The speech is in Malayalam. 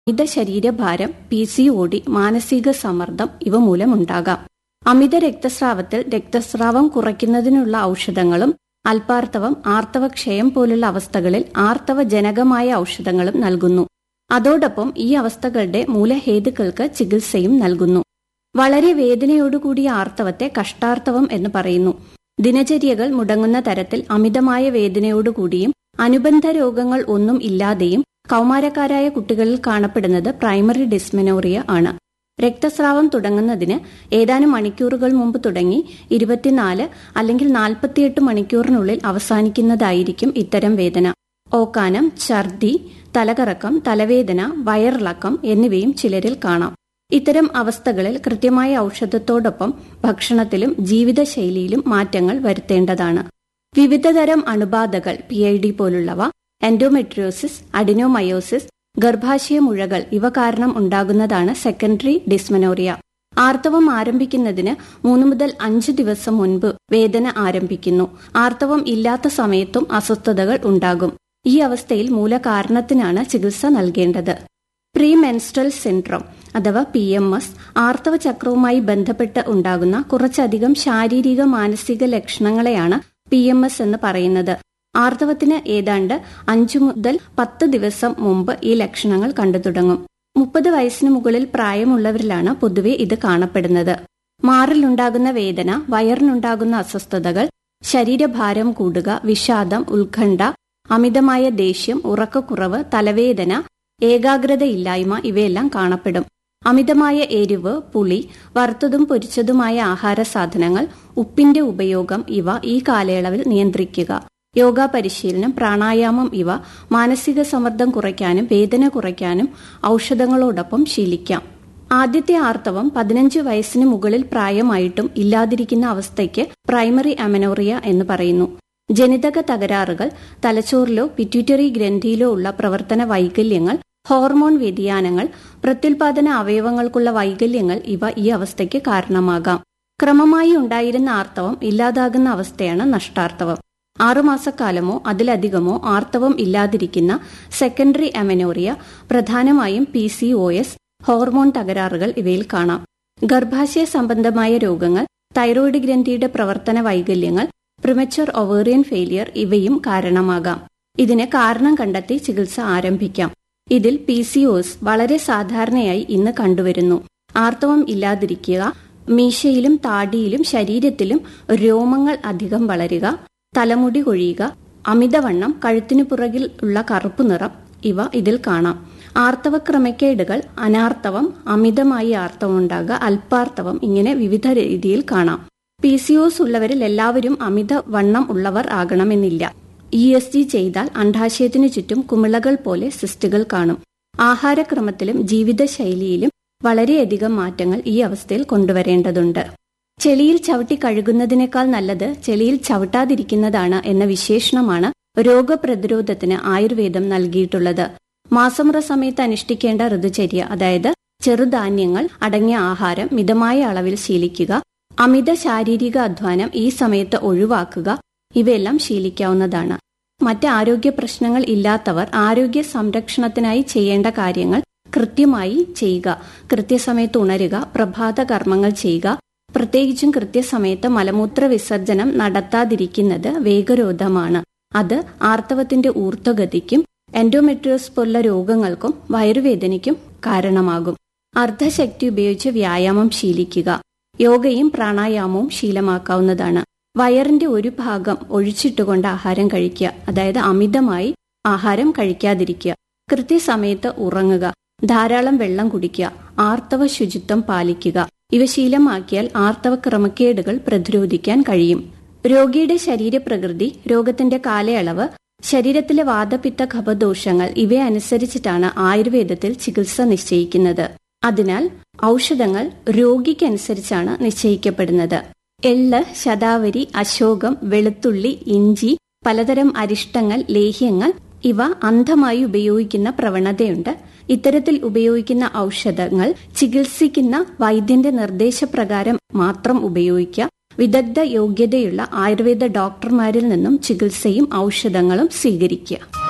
അമിത ശരീരഭാരം പി സി ഒ ഡി മാനസിക സമ്മർദ്ദം ഇവ മൂലമുണ്ടാകാം അമിത രക്തസ്രാവത്തിൽ രക്തസ്രാവം കുറയ്ക്കുന്നതിനുള്ള ഔഷധങ്ങളും അല്പാർത്തവം ആർത്തവക്ഷയം പോലുള്ള അവസ്ഥകളിൽ ആർത്തവജനകമായ ഔഷധങ്ങളും നൽകുന്നു അതോടൊപ്പം ഈ അവസ്ഥകളുടെ മൂലഹേതുക്കൾക്ക് ചികിത്സയും നൽകുന്നു വളരെ വേദനയോടുകൂടിയ ആർത്തവത്തെ കഷ്ടാർത്തവം എന്ന് പറയുന്നു ദിനചര്യകൾ മുടങ്ങുന്ന തരത്തിൽ അമിതമായ വേദനയോടുകൂടിയും അനുബന്ധ രോഗങ്ങൾ ഒന്നും ഇല്ലാതെയും കൗമാരക്കാരായ കുട്ടികളിൽ കാണപ്പെടുന്നത് പ്രൈമറി ഡിസ്മെനോറിയ ആണ് രക്തസ്രാവം തുടങ്ങുന്നതിന് ഏതാനും മണിക്കൂറുകൾ മുമ്പ് തുടങ്ങി ഇരുപത്തിനാല് അല്ലെങ്കിൽ നാൽപ്പത്തിയെട്ട് മണിക്കൂറിനുള്ളിൽ അവസാനിക്കുന്നതായിരിക്കും ഇത്തരം വേദന ഓക്കാനം ഛർദി തലകറക്കം തലവേദന വയറിളക്കം എന്നിവയും ചിലരിൽ കാണാം ഇത്തരം അവസ്ഥകളിൽ കൃത്യമായ ഔഷധത്തോടൊപ്പം ഭക്ഷണത്തിലും ജീവിതശൈലിയിലും മാറ്റങ്ങൾ വരുത്തേണ്ടതാണ് വിവിധതരം അണുബാധകൾ പി ഐ ഡി പോലുള്ളവ എൻഡോമെട്രിയോസിസ് അഡിനോമയോസിസ് ഗർഭാശയ മുഴകൾ ഇവ കാരണം ഉണ്ടാകുന്നതാണ് സെക്കൻഡറി ഡിസ്മനോറിയ ആർത്തവം ആരംഭിക്കുന്നതിന് മൂന്ന് മുതൽ അഞ്ച് ദിവസം മുൻപ് വേദന ആരംഭിക്കുന്നു ആർത്തവം ഇല്ലാത്ത സമയത്തും അസ്വസ്ഥതകൾ ഉണ്ടാകും ഈ അവസ്ഥയിൽ മൂലകാരണത്തിനാണ് ചികിത്സ നൽകേണ്ടത് പ്രീ മെൻസ്ട്രൽ സിൻഡ്രോം അഥവാ പി എം എസ് ആർത്തവ ചക്രവുമായി ബന്ധപ്പെട്ട് ഉണ്ടാകുന്ന കുറച്ചധികം ശാരീരിക മാനസിക ലക്ഷണങ്ങളെയാണ് പി എം എസ് എന്ന് പറയുന്നത് ആർത്തവത്തിന് ഏതാണ്ട് അഞ്ചു മുതൽ പത്ത് ദിവസം മുമ്പ് ഈ ലക്ഷണങ്ങൾ കണ്ടു തുടങ്ങും മുപ്പത് വയസ്സിന് മുകളിൽ പ്രായമുള്ളവരിലാണ് പൊതുവെ ഇത് കാണപ്പെടുന്നത് മാറിലുണ്ടാകുന്ന വേദന വയറിനുണ്ടാകുന്ന അസ്വസ്ഥതകൾ ശരീരഭാരം കൂടുക വിഷാദം ഉത്കണ്ഠ അമിതമായ ദേഷ്യം ഉറക്കക്കുറവ് തലവേദന ഏകാഗ്രതയില്ലായ്മ ഇവയെല്ലാം കാണപ്പെടും അമിതമായ എരിവ് പുളി വറുത്തതും പൊരിച്ചതുമായ ആഹാര സാധനങ്ങൾ ഉപ്പിന്റെ ഉപയോഗം ഇവ ഈ കാലയളവിൽ നിയന്ത്രിക്കുക യോഗ പരിശീലനം പ്രാണായാമം ഇവ മാനസിക സമ്മർദ്ദം കുറയ്ക്കാനും വേദന കുറയ്ക്കാനും ഔഷധങ്ങളോടൊപ്പം ശീലിക്കാം ആദ്യത്തെ ആർത്തവം പതിനഞ്ച് വയസ്സിന് മുകളിൽ പ്രായമായിട്ടും ഇല്ലാതിരിക്കുന്ന അവസ്ഥയ്ക്ക് പ്രൈമറി അമനോറിയ എന്ന് പറയുന്നു ജനിതക തകരാറുകൾ തലച്ചോറിലോ പിറ്റ്യൂട്ടറി ഗ്രന്ഥിയിലോ ഉള്ള പ്രവർത്തന വൈകല്യങ്ങൾ ഹോർമോൺ വ്യതിയാനങ്ങൾ പ്രത്യുൽപാദന അവയവങ്ങൾക്കുള്ള വൈകല്യങ്ങൾ ഇവ ഈ അവസ്ഥയ്ക്ക് കാരണമാകാം ക്രമമായി ഉണ്ടായിരുന്ന ആർത്തവം ഇല്ലാതാകുന്ന അവസ്ഥയാണ് നഷ്ടാർത്തവം ആറുമാസക്കാലമോ അതിലധികമോ ആർത്തവം ഇല്ലാതിരിക്കുന്ന സെക്കൻഡറി അമനോറിയ പ്രധാനമായും P C O S hormone തകരാറുകൾ ഇവയിൽ കാണാം ഗർഭാശയ സംബന്ധമായ രോഗങ്ങൾ തൈറോയിഡ് ഗ്രന്ഥിയുടെ പ്രവർത്തന വൈകല്യങ്ങൾ പ്രിമച്ചർ ഒവേറിയൻ ഫെയിലിയർ ഇവയും കാരണമാകാം ഇതിന് കാരണം കണ്ടെത്തി ചികിത്സ ആരംഭിക്കാം ഇതിൽ പി സി ഒസ് വളരെ സാധാരണയായി ഇന്ന് കണ്ടുവരുന്നു ആർത്തവം ഇല്ലാതിരിക്കുക മീശയിലും താടിയിലും ശരീരത്തിലും രോമങ്ങൾ അധികം വളരുക തലമുടി കൊഴിയുക അമിതവണ്ണം കഴുത്തിനു പുറകിൽ ഉള്ള കറുപ്പ് നിറം ഇവ ഇതിൽ കാണാം ആർത്തവ ക്രമക്കേടുകൾ അനാർത്തവം അമിതമായി ആർത്തവം ഉണ്ടാകുക അല്പാർത്തവം ഇങ്ങനെ വിവിധ രീതിയിൽ കാണാം പി സി ഒസ് ഉള്ളവരിൽ എല്ലാവരും അമിത വണ്ണം ഉള്ളവർ ആകണമെന്നില്ല ഇ എസ് ജി ചെയ്താൽ അണ്ഡാശയത്തിനു ചുറ്റും കുമിളകൾ പോലെ സിസ്റ്റുകൾ കാണും ആഹാരക്രമത്തിലും ജീവിതശൈലിയിലും വളരെയധികം മാറ്റങ്ങൾ ഈ അവസ്ഥയിൽ കൊണ്ടുവരേണ്ടതുണ്ട് ചെളിയിൽ ചവിട്ടി കഴുകുന്നതിനേക്കാൾ നല്ലത് ചെളിയിൽ ചവിട്ടാതിരിക്കുന്നതാണ് എന്ന വിശേഷണമാണ് രോഗപ്രതിരോധത്തിന് ആയുർവേദം നൽകിയിട്ടുള്ളത് മാസമുറ സമയത്ത് അനുഷ്ഠിക്കേണ്ട ഋതുചര്യ അതായത് ചെറുധാന്യങ്ങൾ അടങ്ങിയ ആഹാരം മിതമായ അളവിൽ ശീലിക്കുക അമിത ശാരീരിക അധ്വാനം ഈ സമയത്ത് ഒഴിവാക്കുക ഇവയെല്ലാം ശീലിക്കാവുന്നതാണ് മറ്റ് ആരോഗ്യ പ്രശ്നങ്ങൾ ഇല്ലാത്തവർ ആരോഗ്യ സംരക്ഷണത്തിനായി ചെയ്യേണ്ട കാര്യങ്ങൾ കൃത്യമായി ചെയ്യുക കൃത്യസമയത്ത് ഉണരുക പ്രഭാത കർമ്മങ്ങൾ ചെയ്യുക പ്രത്യേകിച്ചും കൃത്യസമയത്ത് മലമൂത്ര വിസർജനം നടത്താതിരിക്കുന്നത് വേഗരോധമാണ് അത് ആർത്തവത്തിന്റെ ഊർധ്വഗതിക്കും എൻഡോമെട്രിയോസ് പോലുള്ള രോഗങ്ങൾക്കും വയറുവേദനയ്ക്കും കാരണമാകും അർദ്ധശക്തി ഉപയോഗിച്ച് വ്യായാമം ശീലിക്കുക യോഗയും പ്രാണായാമവും ശീലമാക്കാവുന്നതാണ് വയറിന്റെ ഒരു ഭാഗം ഒഴിച്ചിട്ടുകൊണ്ട് ആഹാരം കഴിക്കുക അതായത് അമിതമായി ആഹാരം കഴിക്കാതിരിക്കുക കൃത്യസമയത്ത് ഉറങ്ങുക ധാരാളം വെള്ളം കുടിക്കുക ആർത്തവ ശുചിത്വം പാലിക്കുക ഇവ ശീലമാക്കിയാൽ ആർത്തവ ക്രമക്കേടുകൾ പ്രതിരോധിക്കാൻ കഴിയും രോഗിയുടെ ശരീരപ്രകൃതി രോഗത്തിന്റെ കാലയളവ് ശരീരത്തിലെ വാദപിത്ത ഖപദോഷങ്ങൾ ഇവയനുസരിച്ചിട്ടാണ് ആയുർവേദത്തിൽ ചികിത്സ നിശ്ചയിക്കുന്നത് അതിനാൽ ഔഷധങ്ങൾ രോഗിക്കനുസരിച്ചാണ് നിശ്ചയിക്കപ്പെടുന്നത് എള്ള് ശതാവരി അശോകം വെളുത്തുള്ളി ഇഞ്ചി പലതരം അരിഷ്ടങ്ങൾ ലേഹ്യങ്ങൾ ഇവ അന്ധമായി ഉപയോഗിക്കുന്ന പ്രവണതയുണ്ട് ഇത്തരത്തിൽ ഉപയോഗിക്കുന്ന ഔഷധങ്ങൾ ചികിത്സിക്കുന്ന വൈദ്യന്റെ നിർദ്ദേശപ്രകാരം മാത്രം ഉപയോഗിക്കുക വിദഗ്ധ യോഗ്യതയുള്ള ആയുർവേദ ഡോക്ടർമാരിൽ നിന്നും ചികിത്സയും ഔഷധങ്ങളും സ്വീകരിക്കുക